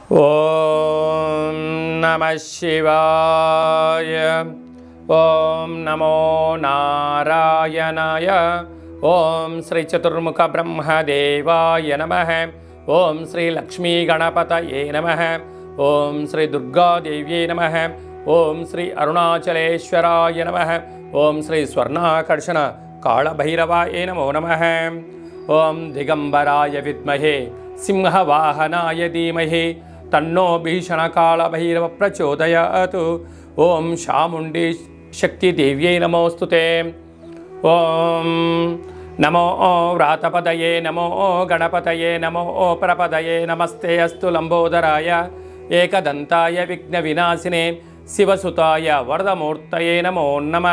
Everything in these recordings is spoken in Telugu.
ఓం నమ శివాయ ఓం నమో నారాయణాయ ఓం శ్రీ చతుర్ముఖ బ్రహ్మదేవాయ నమ ఓం శ్రీ లక్ష్మీ గణపతయే నమ ఓం శ్రీ దుర్గాదేవ్యై నమ ఓం శ్రీ అరుణాచలేశ్వరాయ నమ ఓం శ్రీ స్వర్ణాకర్షణ కాళభైరవాయ నమో నమ ఓం దిగంబరాయ విద్మహే సింహవాహనాయ ధీమహి తన్నో భీషణకాళభైరవ ప్రచోదయాత్ ఓం శాముండి శక్తిదేవ్యై నమోస్తుతే ఓం నమో వ్రాతపదయే నమో గణపతయే నమో ప్రపదయే నమస్తే అస్తు లంబోదరాయ ఏకదంతాయ విఘ్న వినాశినే శివసుతాయ వరదమూర్తయే నమో నమ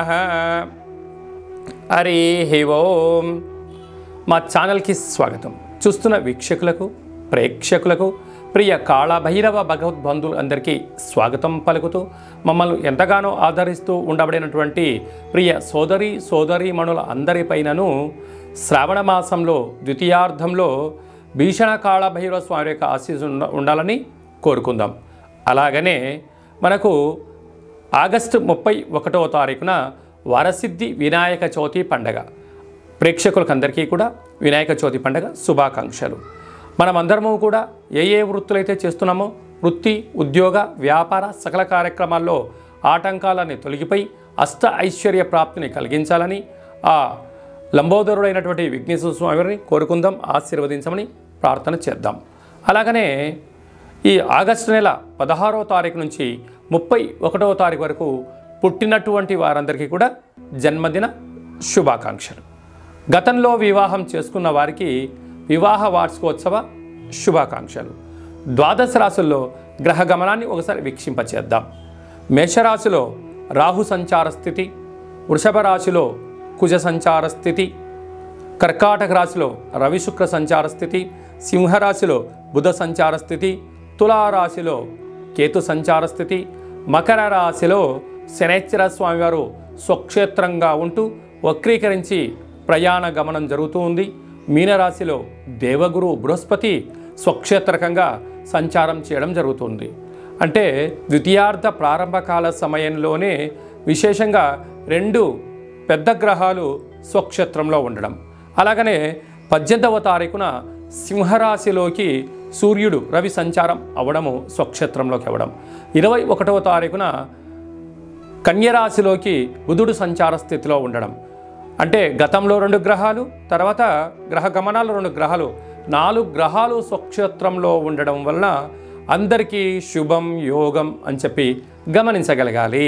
హరి ఓం మా ఛానల్కి స్వాగతం చూస్తున్న వీక్షకులకు ప్రేక్షకులకు ప్రియ కాళభైరవ భగవద్బంధువులు అందరికీ స్వాగతం పలుకుతూ మమ్మల్ని ఎంతగానో ఆదరిస్తూ ఉండబడినటువంటి ప్రియ సోదరి సోదరీమణుల అందరిపైనను శ్రావణ మాసంలో ద్వితీయార్థంలో భీషణ కాళభైరవ స్వామి యొక్క ఆశీస్సు ఉండ- ఉండాలని కోరుకుందాం అలాగనే మనకు ఆగస్టు ముప్పై ఒకటవ తారీఖున వరసిద్ధి వినాయక చవితి పండగ ప్రేక్షకులకందరికీ కూడా వినాయక చవితి పండగ శుభాకాంక్షలు మనమందరము కూడా ఏ ఏ వృత్తులైతే చేస్తున్నామో వృత్తి ఉద్యోగ వ్యాపార సకల కార్యక్రమాల్లో ఆటంకాలన్నీ తొలగిపోయి అష్ట ఐశ్వర్య ప్రాప్తిని కలిగించాలని ఆ లంబోదరుడైనటువంటి విఘ్నేశ్వర స్వామిని కోరుకుందాం ఆశీర్వదించమని ప్రార్థన చేద్దాం అలాగనే ఈ ఆగస్టు నెల పదహారవ తారీఖు నుంచి ముప్పై ఒకటవ తారీఖు వరకు పుట్టినటువంటి వారందరికీ కూడా జన్మదిన శుభాకాంక్షలు గతంలో వివాహం చేసుకున్న వారికి వివాహ వార్షికోత్సవ శుభాకాంక్షలు ద్వాదశ రాశుల్లో గ్రహ గమనాన్ని ఒకసారి వీక్షింపచేద్దాం మేషరాశిలో రాహు సంచార స్థితి వృషభ రాశిలో కుజ సంచార స్థితి కర్కాటక రాశిలో రవి శుక్ర సంచార స్థితి సింహరాశిలో బుధ సంచార స్థితి తులారాశిలో కేతు సంచార స్థితి మకర రాశిలో శనేశ్వర స్వామివారు స్వక్షేత్రంగా ఉంటూ వక్రీకరించి ప్రయాణ గమనం జరుగుతూ ఉంది మీనరాశిలో దేవగురు బృహస్పతి స్వక్షేత్రకంగా సంచారం చేయడం జరుగుతుంది అంటే ద్వితీయార్థ ప్రారంభకాల సమయంలోనే విశేషంగా రెండు పెద్ద గ్రహాలు స్వక్షేత్రంలో ఉండడం అలాగనే పద్దెనిమిదవ తారీఖున సింహరాశిలోకి సూర్యుడు రవి సంచారం అవడము స్వక్షేత్రంలోకి అవ్వడం ఇరవై ఒకటవ తారీఖున కన్యరాశిలోకి బుధుడు సంచార స్థితిలో ఉండడం అంటే గతంలో రెండు గ్రహాలు తర్వాత గ్రహ గమనాలు రెండు గ్రహాలు నాలుగు గ్రహాలు స్వక్షేత్రంలో ఉండడం వలన అందరికీ శుభం యోగం అని చెప్పి గమనించగలగాలి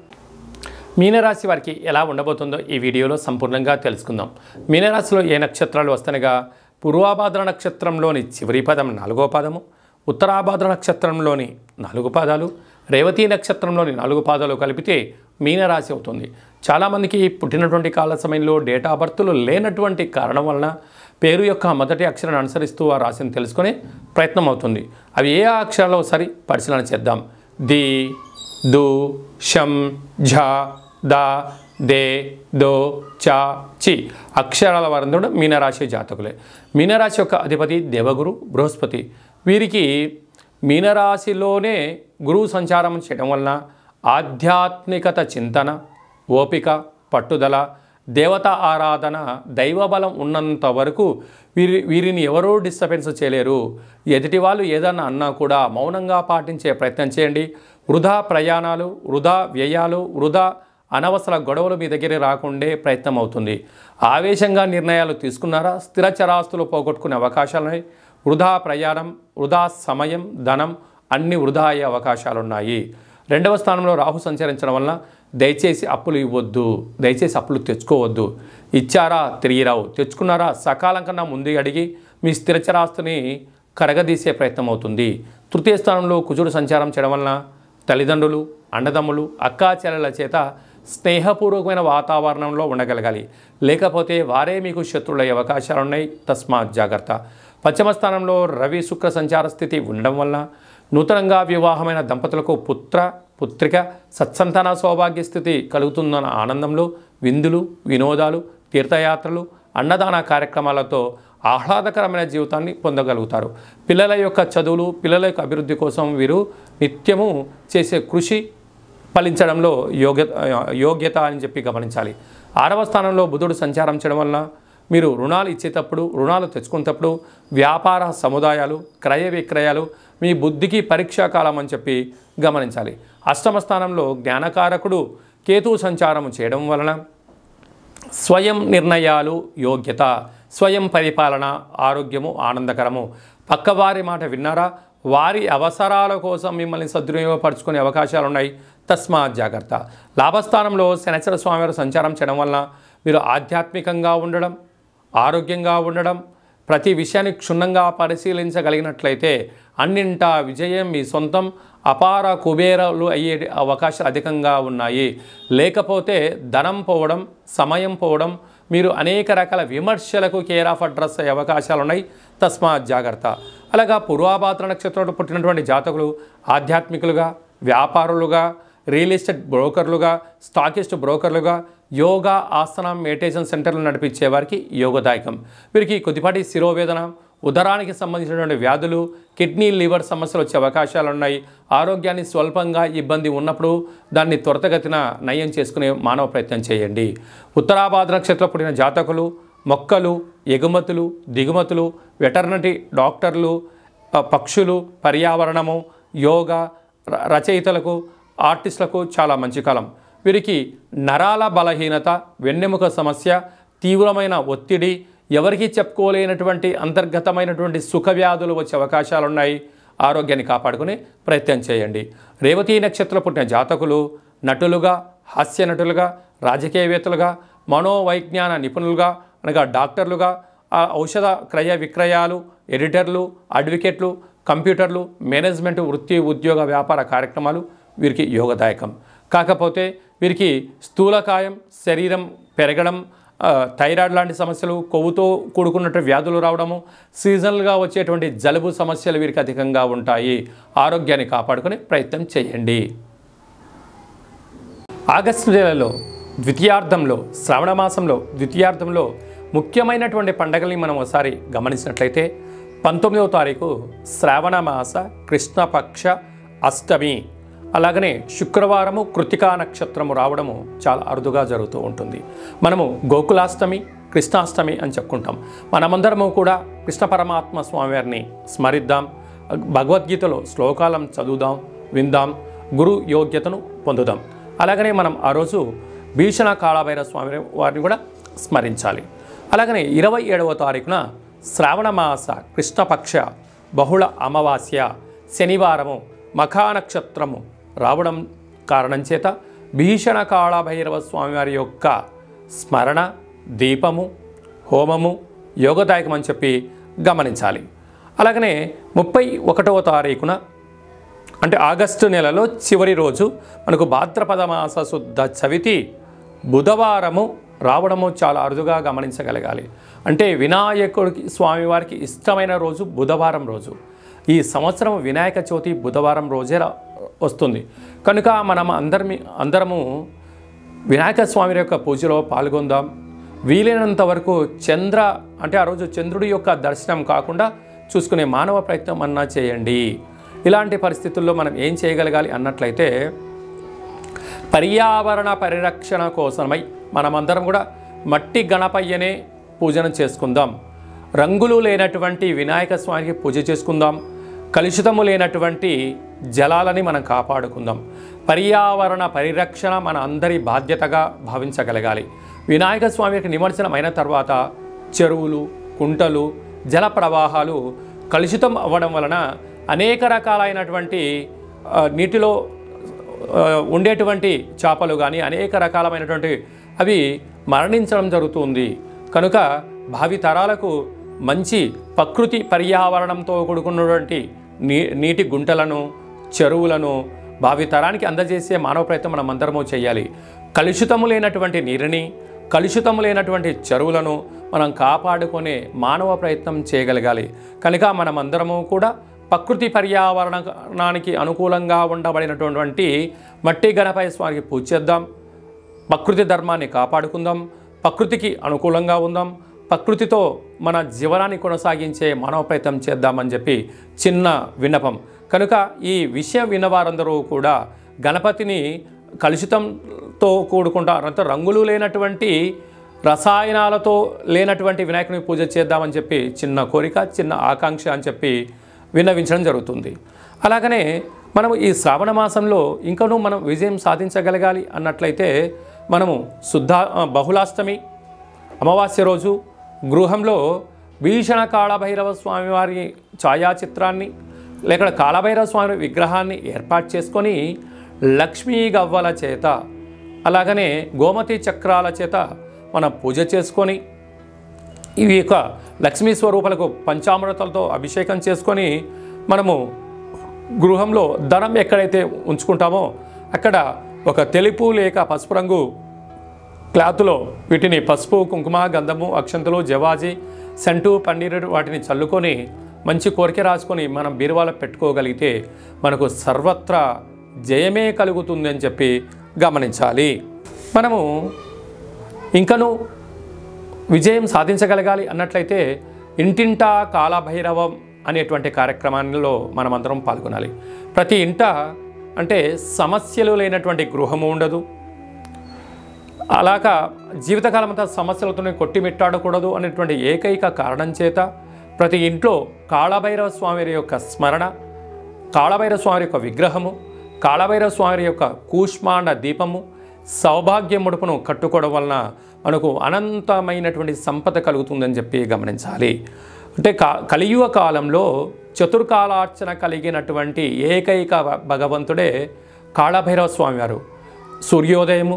మీనరాశి వారికి ఎలా ఉండబోతుందో ఈ వీడియోలో సంపూర్ణంగా తెలుసుకుందాం మీనరాశిలో ఏ నక్షత్రాలు వస్తనగా పూర్వాభాద్ర నక్షత్రంలోని చివరి పదం నాలుగో పదము ఉత్తరాభాద్ర నక్షత్రంలోని నాలుగు పాదాలు రేవతి నక్షత్రంలోని నాలుగు పాదాలు కలిపితే మీనరాశి అవుతుంది చాలామందికి పుట్టినటువంటి కాల సమయంలో డేట్ ఆఫ్ బర్త్లు లేనటువంటి కారణం వలన పేరు యొక్క మొదటి అక్షరాన్ని అనుసరిస్తూ ఆ రాశిని తెలుసుకునే ప్రయత్నం అవుతుంది అవి ఏ అక్షరాలు ఒకసారి పరిశీలన చేద్దాం ది దు షం ఝ ద దే దో చ చి అక్షరాల వారందరూ కూడా మీనరాశి జాతకులే మీనరాశి యొక్క అధిపతి దేవగురు బృహస్పతి వీరికి మీనరాశిలోనే గురువు సంచారం చేయడం వలన ఆధ్యాత్మికత చింతన ఓపిక పట్టుదల దేవత ఆరాధన దైవబలం ఉన్నంత వరకు వీరి వీరిని ఎవరూ డిస్టర్బెన్స్ చేయలేరు ఎదుటి వాళ్ళు ఏదన్నా అన్నా కూడా మౌనంగా పాటించే ప్రయత్నం చేయండి వృధా ప్రయాణాలు వృధా వ్యయాలు వృధా అనవసర గొడవలు మీ దగ్గర రాకుండే ప్రయత్నం అవుతుంది ఆవేశంగా నిర్ణయాలు తీసుకున్నారా స్థిర చరాస్తులు పోగొట్టుకునే అవకాశాలున్నాయి వృధా ప్రయాణం వృధా సమయం ధనం అన్ని వృధా అయ్యే అవకాశాలు ఉన్నాయి రెండవ స్థానంలో రాహు సంచరించడం వలన దయచేసి అప్పులు ఇవ్వద్దు దయచేసి అప్పులు తెచ్చుకోవద్దు ఇచ్చారా తిరిగి రావు తెచ్చుకున్నారా సకాలం కన్నా ముందు అడిగి మీ స్థిరచరాస్తుని కరగదీసే ప్రయత్నం అవుతుంది తృతీయ స్థానంలో కుజుడు సంచారం చేయడం వలన తల్లిదండ్రులు అన్నదమ్ములు అక్కా చెల్లెల చేత స్నేహపూర్వకమైన వాతావరణంలో ఉండగలగాలి లేకపోతే వారే మీకు శత్రువులయ్యే అవకాశాలు ఉన్నాయి తస్మాత్ జాగ్రత్త పశ్చిమ స్థానంలో రవి శుక్ర సంచార స్థితి ఉండడం వలన నూతనంగా వివాహమైన దంపతులకు పుత్ర పుత్రిక సత్సంతాన సౌభాగ్య స్థితి కలుగుతుందన్న ఆనందంలో విందులు వినోదాలు తీర్థయాత్రలు అన్నదాన కార్యక్రమాలతో ఆహ్లాదకరమైన జీవితాన్ని పొందగలుగుతారు పిల్లల యొక్క చదువులు పిల్లల యొక్క అభివృద్ధి కోసం వీరు నిత్యము చేసే కృషి ఫలించడంలో యోగ్యత యోగ్యత అని చెప్పి గమనించాలి ఆరవ స్థానంలో బుధుడు సంచారం చేయడం వలన మీరు రుణాలు ఇచ్చేటప్పుడు రుణాలు తెచ్చుకునేటప్పుడు వ్యాపార సముదాయాలు క్రయ విక్రయాలు మీ బుద్ధికి పరీక్షా కాలం అని చెప్పి గమనించాలి అష్టమ స్థానంలో జ్ఞానకారకుడు కేతు సంచారం చేయడం వలన స్వయం నిర్ణయాలు యోగ్యత స్వయం పరిపాలన ఆరోగ్యము ఆనందకరము పక్కవారి మాట విన్నారా వారి అవసరాల కోసం మిమ్మల్ని సద్వినియోగపరచుకునే అవకాశాలు ఉన్నాయి తస్మాత్ జాగ్రత్త లాభస్థానంలో శనిచర స్వామివారు సంచారం చేయడం వలన మీరు ఆధ్యాత్మికంగా ఉండడం ఆరోగ్యంగా ఉండడం ప్రతి విషయాన్ని క్షుణ్ణంగా పరిశీలించగలిగినట్లయితే అన్నింటా విజయం మీ సొంతం అపార కుబేరాలు అయ్యే అవకాశాలు అధికంగా ఉన్నాయి లేకపోతే ధనం పోవడం సమయం పోవడం మీరు అనేక రకాల విమర్శలకు కేర్ ఆఫ్ అడ్రస్ అయ్యే అవకాశాలు ఉన్నాయి తస్మాత్ జాగ్రత్త అలాగా పూర్వాభాద్ర నక్షత్రంలో పుట్టినటువంటి జాతకులు ఆధ్యాత్మికులుగా వ్యాపారులుగా రియల్ ఎస్టేట్ బ్రోకర్లుగా స్టాకిస్ట్ బ్రోకర్లుగా యోగా ఆసనం మెడిటేషన్ సెంటర్లు నడిపించే వారికి యోగదాయకం వీరికి కొద్దిపాటి శిరోవేదన ఉదరానికి సంబంధించినటువంటి వ్యాధులు కిడ్నీ లివర్ సమస్యలు వచ్చే అవకాశాలు ఉన్నాయి ఆరోగ్యాన్ని స్వల్పంగా ఇబ్బంది ఉన్నప్పుడు దాన్ని త్వరితగతిన నయం చేసుకునే మానవ ప్రయత్నం చేయండి ఉత్తరాభాద్ర నక్షత్రం పుట్టిన జాతకులు మొక్కలు ఎగుమతులు దిగుమతులు వెటర్నరీ డాక్టర్లు ఆ, పక్షులు పర్యావరణము యోగా ర- రచయితలకు ఆర్టిస్టులకు చాలా మంచి కాలం వీరికి నరాల బలహీనత వెన్నెముక సమస్య తీవ్రమైన ఒత్తిడి ఎవరికీ చెప్పుకోలేనటువంటి అంతర్గతమైనటువంటి సుఖ వ్యాధులు వచ్చే అవకాశాలు ఉన్నాయి ఆరోగ్యాన్ని కాపాడుకునే ప్రయత్నం చేయండి రేవతి నక్షత్రం పుట్టిన జాతకులు నటులుగా హాస్య నటులుగా రాజకీయవేత్తలుగా మనోవైజ్ఞాన నిపుణులుగా అనగా డాక్టర్లుగా ఆ ఔషధ క్రయ విక్రయాలు ఎడిటర్లు అడ్వకేట్లు కంప్యూటర్లు మేనేజ్మెంట్ వృత్తి ఉద్యోగ వ్యాపార కార్యక్రమాలు వీరికి యోగదాయకం కాకపోతే వీరికి స్థూలకాయం శరీరం పెరగడం ఆ, థైరాయిడ్ లాంటి సమస్యలు కొవ్వుతో కూడుకున్నట్టు వ్యాధులు రావడము సీజనల్గా వచ్చేటువంటి జలుబు సమస్యలు వీరికి అధికంగా ఉంటాయి ఆరోగ్యాన్ని కాపాడుకునే ప్రయత్నం చేయండి ఆగస్టు నెలలో ద్వితీయార్థంలో శ్రావణ మాసంలో ద్వితీయార్థంలో ముఖ్యమైనటువంటి పండగల్ని మనం ఒకసారి గమనించినట్లయితే పంతొమ్మిదవ తారీఖు శ్రావణ మాస కృష్ణపక్ష అష్టమి అలాగనే శుక్రవారము కృతికా నక్షత్రము రావడము చాలా అరుదుగా జరుగుతూ ఉంటుంది మనము గోకులాష్టమి కృష్ణాష్టమి అని చెప్పుకుంటాం మనమందరము కూడా కృష్ణ పరమాత్మ స్వామివారిని స్మరిద్దాం భగవద్గీతలో శ్లోకాలను చదువుదాం విందాం గురు యోగ్యతను పొందుదాం అలాగనే మనం ఆ రోజు భీషణ కాళభైర స్వామి వారిని కూడా స్మరించాలి అలాగనే ఇరవై ఏడవ తారీఖున శ్రావణ మాస కృష్ణపక్ష బహుళ అమావాస్య శనివారము మఖా నక్షత్రము రావడం కారణం చేత భీషణ కాళభైరవ స్వామివారి యొక్క స్మరణ దీపము హోమము యోగదాయకం అని చెప్పి గమనించాలి అలాగనే ముప్పై ఒకటవ తారీఖున అంటే ఆగస్టు నెలలో చివరి రోజు మనకు భాద్రపద మాస శుద్ధ చవితి బుధవారము రావడము చాలా అరుదుగా గమనించగలగాలి అంటే వినాయకుడికి స్వామివారికి ఇష్టమైన రోజు బుధవారం రోజు ఈ సంవత్సరం వినాయక చవితి బుధవారం రోజే రా- వస్తుంది కనుక మనం అందరమి అందరము వినాయక స్వామి యొక్క పూజలో పాల్గొందాం వీలైనంత వరకు చంద్ర అంటే ఆ రోజు చంద్రుడి యొక్క దర్శనం కాకుండా చూసుకునే మానవ ప్రయత్నం అన్నా చేయండి ఇలాంటి పరిస్థితుల్లో మనం ఏం చేయగలగాలి అన్నట్లయితే పర్యావరణ పరిరక్షణ కోసమై మనమందరం కూడా మట్టి గణపయ్యనే పూజన చేసుకుందాం రంగులు లేనటువంటి వినాయక స్వామికి పూజ చేసుకుందాం కలుషితము లేనటువంటి జలాలని మనం కాపాడుకుందాం పర్యావరణ పరిరక్షణ మన అందరి బాధ్యతగా భావించగలగాలి వినాయక స్వామికి నిమజ్జనం అయిన తర్వాత చెరువులు కుంటలు జల ప్రవాహాలు కలుషితం అవ్వడం వలన అనేక రకాలైనటువంటి ఆ, నీటిలో ఆ, ఉండేటువంటి చేపలు కానీ అనేక రకాలమైనటువంటి అవి మరణించడం జరుగుతుంది కనుక భావి తరాలకు మంచి ప్రకృతి పర్యావరణంతో కూడుకున్నటువంటి నీ నీటి గుంటలను చెరువులను భావి తరానికి అందజేసే మానవ ప్రయత్నం మనం అందరము చేయాలి కలుషితము లేనటువంటి నీరుని కలుషితము లేనటువంటి చెరువులను మనం కాపాడుకునే మానవ ప్రయత్నం చేయగలగాలి కనుక మనం అందరము కూడా ప్రకృతి పర్యావరణానికి అనుకూలంగా ఉండబడినటువంటి మట్టి గణపతి స్వామికి పూజ చేద్దాం ప్రకృతి ధర్మాన్ని కాపాడుకుందాం ప్రకృతికి అనుకూలంగా ఉందాం ప్రకృతితో మన జీవనాన్ని కొనసాగించే మానవ ప్రయత్నం చేద్దామని చెప్పి చిన్న విన్నపం కనుక ఈ విషయం విన్నవారందరూ కూడా గణపతిని కలుషితంతో కూడుకుంటా అంటే రంగులు లేనటువంటి రసాయనాలతో లేనటువంటి వినాయకుని పూజ చేద్దామని చెప్పి చిన్న కోరిక చిన్న ఆకాంక్ష అని చెప్పి విన్నవించడం జరుగుతుంది అలాగనే మనం ఈ శ్రావణ మాసంలో ఇంకనూ మనం విజయం సాధించగలగాలి అన్నట్లయితే మనము శుద్ధ బహుళాష్టమి అమావాస్య రోజు గృహంలో భీషణ కాళభైరవ స్వామి వారి ఛాయాచిత్రాన్ని లేక కాళభైరవ స్వామి విగ్రహాన్ని ఏర్పాటు చేసుకొని లక్ష్మీ గవ్వల చేత అలాగనే గోమతి చక్రాల చేత మనం పూజ చేసుకొని ఇవి యొక్క లక్ష్మీ స్వరూపాలకు పంచామృతాలతో అభిషేకం చేసుకొని మనము గృహంలో ధనం ఎక్కడైతే ఉంచుకుంటామో అక్కడ ఒక తెలుపు లేక పసుపు రంగు క్లాత్లో వీటిని పసుపు కుంకుమ గంధము అక్షంతలు జవాజి సెంటు పన్నీరు వాటిని చల్లుకొని మంచి కోరిక రాసుకొని మనం బీరువాలో పెట్టుకోగలిగితే మనకు సర్వత్రా జయమే కలుగుతుంది అని చెప్పి గమనించాలి మనము ఇంకను విజయం సాధించగలగాలి అన్నట్లయితే ఇంటింటా కాలభైరవం అనేటువంటి కార్యక్రమాల్లో మనమందరం పాల్గొనాలి ప్రతి ఇంట అంటే సమస్యలు లేనటువంటి గృహము ఉండదు అలాగా జీవితకాలం అంతా సమస్యలతోనే కొట్టిమిట్టాడకూడదు అనేటువంటి ఏకైక కారణం చేత ప్రతి ఇంట్లో కాళభైరవ స్వామి యొక్క స్మరణ కాళభైరవ స్వామి యొక్క విగ్రహము కాళభైరవ స్వామి యొక్క కూష్మాండ దీపము సౌభాగ్య ముడుపును కట్టుకోవడం వలన మనకు అనంతమైనటువంటి సంపద కలుగుతుందని చెప్పి గమనించాలి అంటే కా కలియుగ కాలంలో చతుర్కాలార్చన కలిగినటువంటి ఏకైక భగవంతుడే కాళభైరవ స్వామి వారు సూర్యోదయము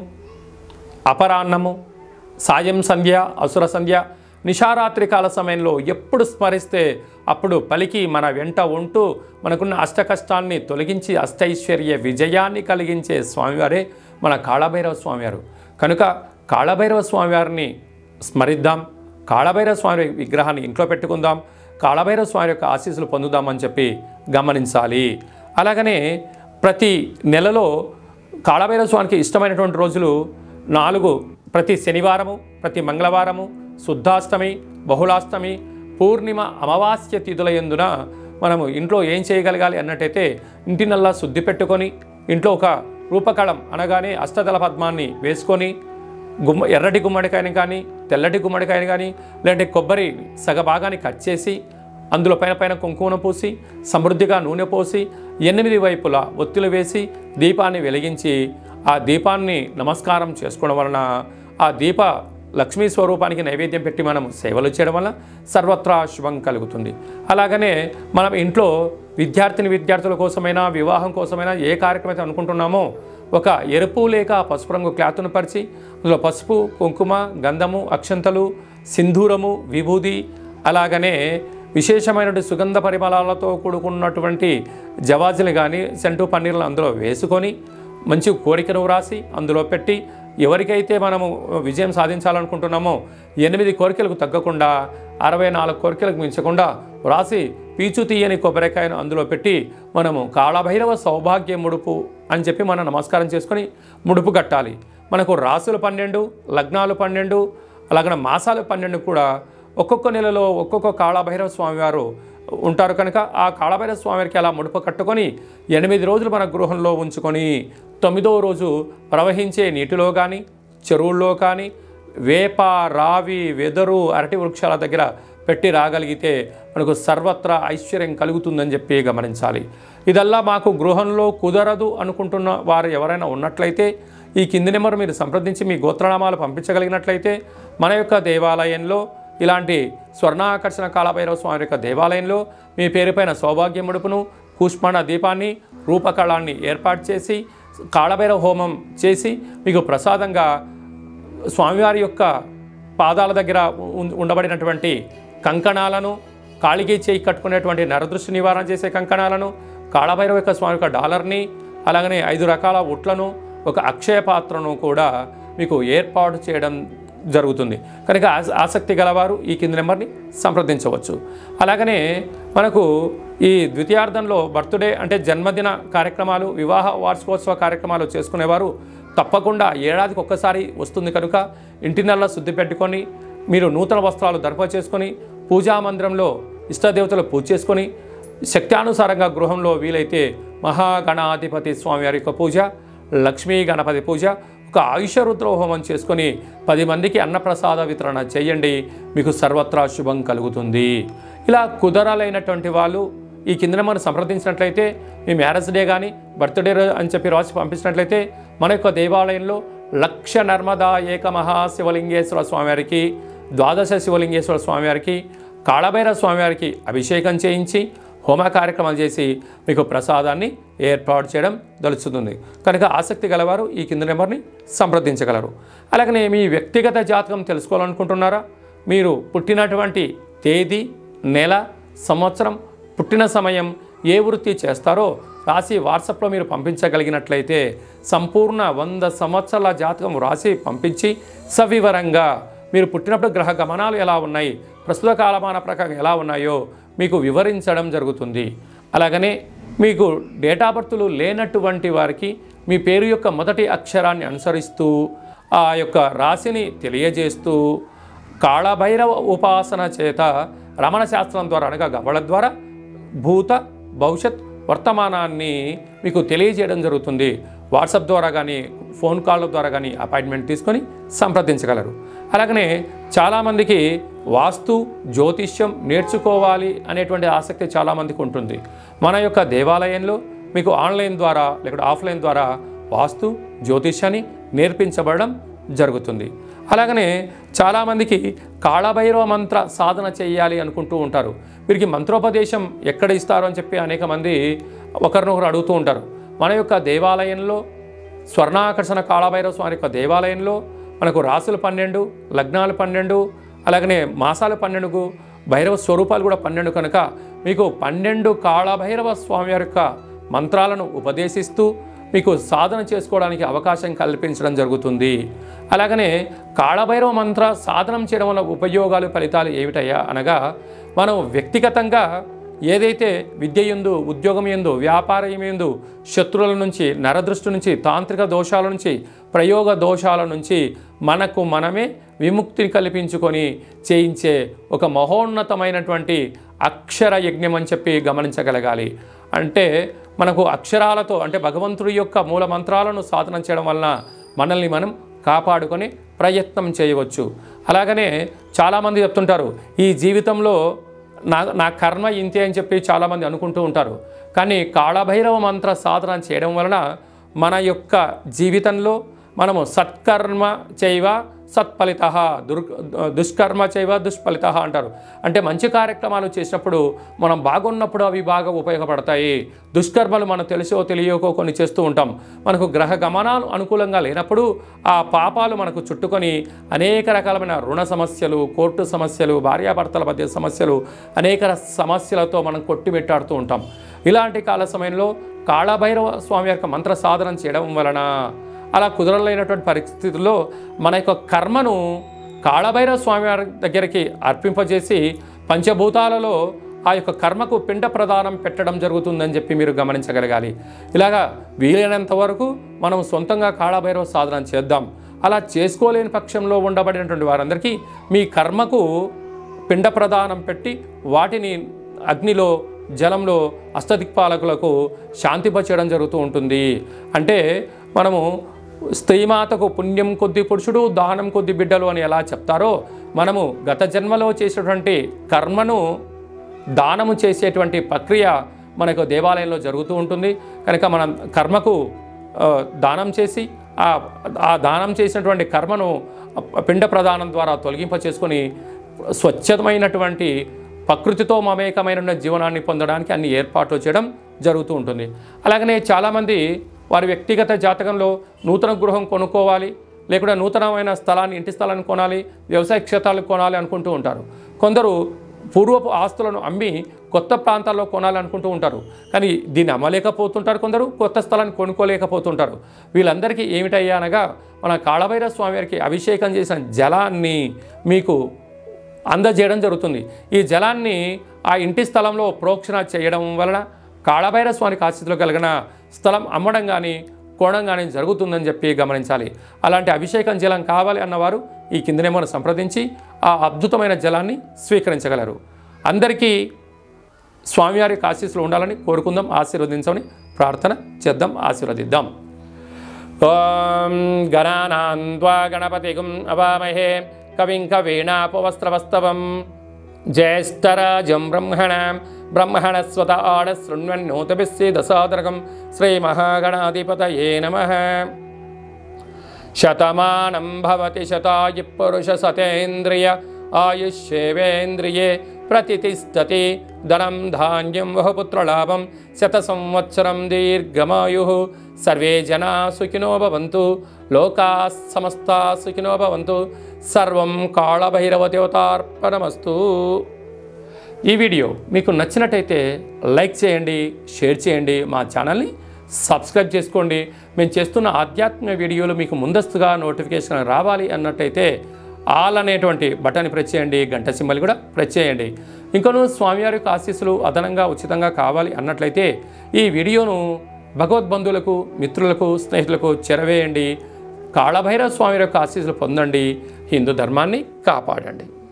అపరాన్నము సాయం సంధ్య అసుర సంధ్య నిషారాత్రి కాల సమయంలో ఎప్పుడు స్మరిస్తే అప్పుడు పలికి మన వెంట ఉంటూ మనకున్న అష్ట కష్టాల్ని తొలగించి అష్టైశ్వర్య విజయాన్ని కలిగించే స్వామివారే మన కాళభైరవ స్వామివారు కనుక కాళభైరవ స్వామివారిని స్మరిద్దాం కాళభైరవ స్వామి విగ్రహాన్ని ఇంట్లో పెట్టుకుందాం కాళభైరవ స్వామి యొక్క ఆశీస్సులు పొందుదామని చెప్పి గమనించాలి అలాగనే ప్రతి నెలలో కాళభైరవ స్వామికి ఇష్టమైనటువంటి రోజులు నాలుగు ప్రతి శనివారము ప్రతి మంగళవారము శుద్ధాష్టమి బహుళాష్టమి పూర్ణిమ అమావాస్య తిథుల యందున మనము ఇంట్లో ఏం చేయగలగాలి అన్నట్టయితే ఇంటినల్లా శుద్ధి పెట్టుకొని ఇంట్లో ఒక రూపకళం అనగానే అష్టదళ పద్మాన్ని వేసుకొని గుమ్మ ఎర్రటి గుమ్మడికాయని కానీ తెల్లటి గుమ్మడికాయని కానీ లేదంటే కొబ్బరి సగభాగాన్ని కట్ చేసి అందులో పైన పైన కుంకుమను పూసి సమృద్ధిగా నూనె పోసి ఎనిమిది వైపులా ఒత్తులు వేసి దీపాన్ని వెలిగించి ఆ దీపాన్ని నమస్కారం చేసుకోవడం వలన ఆ దీప లక్ష్మీ స్వరూపానికి నైవేద్యం పెట్టి మనం సేవలు చేయడం వల్ల సర్వత్రా శుభం కలుగుతుంది అలాగనే మనం ఇంట్లో విద్యార్థిని విద్యార్థుల కోసమైనా వివాహం కోసమైనా ఏ కార్యక్రమం అయితే అనుకుంటున్నామో ఒక ఎరుపు లేక పసుపు రంగు క్లాత్ను పరిచి అందులో పసుపు కుంకుమ గంధము అక్షంతలు సింధూరము విభూది అలాగనే విశేషమైనటువంటి సుగంధ పరిమళాలతో కూడుకున్నటువంటి జవాజులు కానీ సెంటు పన్నీర్లు అందులో వేసుకొని మంచి కోరికను వ్రాసి అందులో పెట్టి ఎవరికైతే మనము విజయం సాధించాలనుకుంటున్నామో ఎనిమిది కోరికలకు తగ్గకుండా అరవై నాలుగు కోరికలకు మించకుండా వ్రాసి పీచు తీయని కొబ్బరికాయను అందులో పెట్టి మనము కాళభైరవ సౌభాగ్య ముడుపు అని చెప్పి మనం నమస్కారం చేసుకొని ముడుపు కట్టాలి మనకు రాసులు పన్నెండు లగ్నాలు పన్నెండు అలాగే మాసాలు పన్నెండు కూడా ఒక్కొక్క నెలలో ఒక్కొక్క కాళభైరవ స్వామివారు ఉంటారు కనుక ఆ కాళభైరవ స్వామివారికి అలా ముడుపు కట్టుకొని ఎనిమిది రోజులు మన గృహంలో ఉంచుకొని తొమ్మిదో రోజు ప్రవహించే నీటిలో కానీ చెరువుల్లో కానీ వేప రావి వెదరు అరటి వృక్షాల దగ్గర పెట్టి రాగలిగితే మనకు సర్వత్రా ఐశ్వర్యం కలుగుతుందని చెప్పి గమనించాలి ఇదల్లా మాకు గృహంలో కుదరదు అనుకుంటున్న వారు ఎవరైనా ఉన్నట్లయితే ఈ కింది నెంబర్ మీరు సంప్రదించి మీ గోత్రనామాలు పంపించగలిగినట్లయితే మన యొక్క దేవాలయంలో ఇలాంటి స్వర్ణాకర్షణ కాళభైరవ స్వామి యొక్క దేవాలయంలో మీ పేరుపైన సౌభాగ్య ముడుపును కూష్మాండ దీపాన్ని రూపకళాన్ని ఏర్పాటు చేసి కాళభైరవ హోమం చేసి మీకు ప్రసాదంగా స్వామివారి యొక్క పాదాల దగ్గర ఉం- ఉండబడినటువంటి కంకణాలను కాళికి చేయి కట్టుకునేటువంటి నరదృష్టి నివారణ చేసే కంకణాలను కాళభైరవ యొక్క స్వామి యొక్క డాలర్ని అలాగనే ఐదు రకాల ఉట్లను ఒక అక్షయ పాత్రను కూడా మీకు ఏర్పాటు చేయడం జరుగుతుంది కనుక ఆస- ఆసక్తి గలవారు ఈ కింది నెంబర్ని సంప్రదించవచ్చు అలాగనే మనకు ఈ ద్వితీయార్థంలో బర్త్డే అంటే జన్మదిన కార్యక్రమాలు వివాహ వార్షికోత్సవ కార్యక్రమాలు చేసుకునేవారు తప్పకుండా ఏడాదికి ఒక్కసారి వస్తుంది కనుక ఇంటినల్లా శుద్ధి పెట్టుకొని మీరు నూతన వస్త్రాలు ధర్ప చేసుకొని పూజా మందిరంలో ఇష్టదేవతలు పూజ చేసుకొని శక్త్యానుసారంగా గృహంలో వీలైతే మహాగణాధిపతి స్వామివారి యొక్క పూజ లక్ష్మీ గణపతి పూజ ఒక ఆయుష రుద్ర హోమం చేసుకొని పది మందికి అన్నప్రసాద వితరణ చేయండి మీకు సర్వత్రా శుభం కలుగుతుంది ఇలా కుదరాలైనటువంటి వాళ్ళు ఈ కిందన మనం సంప్రదించినట్లయితే మీ మ్యారేజ్ డే కానీ బర్త్డే అని చెప్పి రాసి పంపించినట్లయితే మన యొక్క దేవాలయంలో లక్ష నర్మదా ఏక మహాశివలింగేశ్వర స్వామివారికి ద్వాదశ శివలింగేశ్వర స్వామివారికి కాళభైరవ స్వామివారికి అభిషేకం చేయించి హోమ కార్యక్రమాలు చేసి మీకు ప్రసాదాన్ని ఏర్పాటు చేయడం దలుచుతుంది కనుక ఆసక్తి గలవారు ఈ కింద నెంబర్ని సంప్రదించగలరు అలాగనే మీ వ్యక్తిగత జాతకం తెలుసుకోవాలనుకుంటున్నారా మీరు పుట్టినటువంటి తేదీ నెల సంవత్సరం పుట్టిన సమయం ఏ వృత్తి చేస్తారో రాసి వాట్సాప్లో మీరు పంపించగలిగినట్లయితే సంపూర్ణ వంద సంవత్సరాల జాతకం రాసి పంపించి సవివరంగా మీరు పుట్టినప్పుడు గ్రహ గమనాలు ఎలా ఉన్నాయి ప్రస్తుత కాలమాన ప్రకారం ఎలా ఉన్నాయో మీకు వివరించడం జరుగుతుంది అలాగనే మీకు డేటా బర్తులు లేనటువంటి వారికి మీ పేరు యొక్క మొదటి అక్షరాన్ని అనుసరిస్తూ ఆ యొక్క రాశిని తెలియజేస్తూ కాళభైరవ ఉపాసన చేత రమణ శాస్త్రం ద్వారా అనగా గవ్వల ద్వారా భూత భవిష్యత్ వర్తమానాన్ని మీకు తెలియజేయడం జరుగుతుంది వాట్సాప్ ద్వారా కానీ ఫోన్ కాల్ ద్వారా కానీ అపాయింట్మెంట్ తీసుకొని సంప్రదించగలరు అలాగనే చాలామందికి వాస్తు జ్యోతిష్యం నేర్చుకోవాలి అనేటువంటి ఆసక్తి చాలామందికి ఉంటుంది మన యొక్క దేవాలయంలో మీకు ఆన్లైన్ ద్వారా లేకపోతే ఆఫ్లైన్ ద్వారా వాస్తు జ్యోతిష్యాన్ని నేర్పించబడడం జరుగుతుంది అలాగనే చాలామందికి కాళభైరవ మంత్ర సాధన చేయాలి అనుకుంటూ ఉంటారు వీరికి మంత్రోపదేశం ఎక్కడ ఇస్తారు అని చెప్పి అనేక మంది ఒకరినొకరు అడుగుతూ ఉంటారు మన యొక్క దేవాలయంలో స్వర్ణాకర్షణ కాళభైరవ స్వామి యొక్క దేవాలయంలో మనకు రాసులు పన్నెండు లగ్నాలు పన్నెండు అలాగనే మాసాలు పన్నెండుకు భైరవ స్వరూపాలు కూడా పన్నెండు కనుక మీకు పన్నెండు కాళభైరవ స్వామి వారి యొక్క మంత్రాలను ఉపదేశిస్తూ మీకు సాధన చేసుకోవడానికి అవకాశం కల్పించడం జరుగుతుంది అలాగనే కాళభైరవ మంత్ర సాధనం చేయడం వల్ల ఉపయోగాలు ఫలితాలు ఏమిటయ్యా అనగా మనం వ్యక్తిగతంగా ఏదైతే విద్య ఎందు ఉద్యోగం ఎందు వ్యాపారం ఎందు శత్రువుల నుంచి నరదృష్టి నుంచి తాంత్రిక దోషాల నుంచి ప్రయోగ దోషాల నుంచి మనకు మనమే విముక్తిని కల్పించుకొని చేయించే ఒక మహోన్నతమైనటువంటి అక్షర యజ్ఞం అని చెప్పి గమనించగలగాలి అంటే మనకు అక్షరాలతో అంటే భగవంతుడి యొక్క మూల మంత్రాలను సాధన చేయడం వలన మనల్ని మనం కాపాడుకొని ప్రయత్నం చేయవచ్చు అలాగనే చాలామంది చెప్తుంటారు ఈ జీవితంలో నా నా కర్మ ఇంతే అని చెప్పి చాలామంది అనుకుంటూ ఉంటారు కానీ కాళభైరవ మంత్ర సాధన చేయడం వలన మన యొక్క జీవితంలో మనము సత్కర్మ చేయవ సత్ఫలిత దుర్ దుష్కర్మ చేయవ దుష్ఫలిత అంటారు అంటే మంచి కార్యక్రమాలు చేసినప్పుడు మనం బాగున్నప్పుడు అవి బాగా ఉపయోగపడతాయి దుష్కర్మలు మనం తెలిసో తెలియకో కొన్ని చేస్తూ ఉంటాం మనకు గ్రహ గమనాలు అనుకూలంగా లేనప్పుడు ఆ పాపాలు మనకు చుట్టుకొని అనేక రకాలమైన రుణ సమస్యలు కోర్టు సమస్యలు భార్యాభర్తల మధ్య సమస్యలు అనేక సమస్యలతో మనం కొట్టిమెట్టాడుతూ ఉంటాం ఇలాంటి కాల సమయంలో కాళభైరవ స్వామి యొక్క మంత్ర సాధన చేయడం వలన అలా కుదరలేనటువంటి పరిస్థితుల్లో మన యొక్క కర్మను కాళభైరవ స్వామి వారి దగ్గరికి అర్పింపజేసి పంచభూతాలలో ఆ యొక్క కర్మకు పిండ ప్రదానం పెట్టడం జరుగుతుందని చెప్పి మీరు గమనించగలగాలి ఇలాగా వీలైనంత వరకు మనం సొంతంగా కాళభైరవ సాధన చేద్దాం అలా చేసుకోలేని పక్షంలో ఉండబడినటువంటి వారందరికీ మీ కర్మకు పిండ ప్రదానం పెట్టి వాటిని అగ్నిలో జలంలో అష్టదిక్పాలకులకు శాంతిపచేయడం జరుగుతూ ఉంటుంది అంటే మనము స్త్రీమాతకు పుణ్యం కొద్ది పురుషుడు దానం కొద్ది బిడ్డలు అని ఎలా చెప్తారో మనము గత జన్మలో చేసేటువంటి కర్మను దానము చేసేటువంటి ప్రక్రియ మనకు దేవాలయంలో జరుగుతూ ఉంటుంది కనుక మనం కర్మకు ఆ, దానం చేసి ఆ ఆ దానం చేసినటువంటి కర్మను పిండ ప్రదానం ద్వారా తొలగింప చేసుకొని స్వచ్ఛమైనటువంటి ప్రకృతితో మమేకమైన జీవనాన్ని పొందడానికి అన్ని ఏర్పాట్లు చేయడం జరుగుతూ ఉంటుంది అలాగనే చాలామంది వారి వ్యక్తిగత జాతకంలో నూతన గృహం కొనుక్కోవాలి లేకుంటే నూతనమైన స్థలాన్ని ఇంటి స్థలాన్ని కొనాలి వ్యవసాయ క్షేత్రాలు కొనాలి అనుకుంటూ ఉంటారు కొందరు పూర్వపు ఆస్తులను అమ్మి కొత్త ప్రాంతాల్లో కొనాలి అనుకుంటూ ఉంటారు కానీ దీన్ని అమ్మలేకపోతుంటారు కొందరు కొత్త స్థలాన్ని కొనుక్కోలేకపోతుంటారు వీళ్ళందరికీ ఏమిటయ్యా అనగా మన కాళభైరవ స్వామి వారికి అభిషేకం చేసిన జలాన్ని మీకు అందజేయడం జరుగుతుంది ఈ జలాన్ని ఆ ఇంటి స్థలంలో ప్రోక్షణ చేయడం వలన కాళభైర స్వామికి ఆశీస్సులు కలిగిన స్థలం అమ్మడం కానీ కొనడం కానీ జరుగుతుందని చెప్పి గమనించాలి అలాంటి అభిషేకం జలం కావాలి అన్నవారు ఈ కిందనే మనం సంప్రదించి ఆ అద్భుతమైన జలాన్ని స్వీకరించగలరు అందరికీ స్వామివారి యొక్క ఆశీస్సులు ఉండాలని కోరుకుందాం ఆశీర్వదించమని ప్రార్థన చేద్దాం ఆశీర్వదిద్దాం ఓం గణానాన్వా గణపతిగుం అవామహే కవిం కవీణాపవస్త్రవస్తవం జ్యేష్ఠరాజం బ్రహ్మణాం బ్రహ్మణస్వత ఆడ శృణ్వన్నోతభిస్సేదసాదరకం శ్రీమహాగణాధిపతయే నమః శతమానం భవతి శతాయు పురుష సతేంద్రియ ఆయుష్యేవేంద్రియే ప్రతిష్టతి ధనం ధాన్యం బహుపుత్రలాభం శత సంవత్సరం దీర్ఘమాయు సర్వే జనా సుఖినో భవంతు లోకా సమస్తా సుఖినో భవంతు సర్వం కాళభైరవదేవతార్పణమస్తు ఈ వీడియో మీకు నచ్చినట్టయితే లైక్ చేయండి షేర్ చేయండి మా ఛానల్ని సబ్స్క్రైబ్ చేసుకోండి మేము చేస్తున్న ఆధ్యాత్మిక వీడియోలు మీకు ముందస్తుగా నోటిఫికేషన్ రావాలి అన్నట్టయితే ఆల్ అనేటువంటి బటన్ ప్రెస్ చేయండి గంట సింబల్ కూడా ప్రెస్ చేయండి ఇంకొను స్వామివారి యొక్క ఆశీస్సులు అదనంగా ఉచితంగా కావాలి అన్నట్లయితే ఈ వీడియోను భగవద్బంధువులకు మిత్రులకు స్నేహితులకు చెరవేయండి కాళభైరవ స్వామి యొక్క ఆశీస్సులు పొందండి హిందూ ధర్మాన్ని కాపాడండి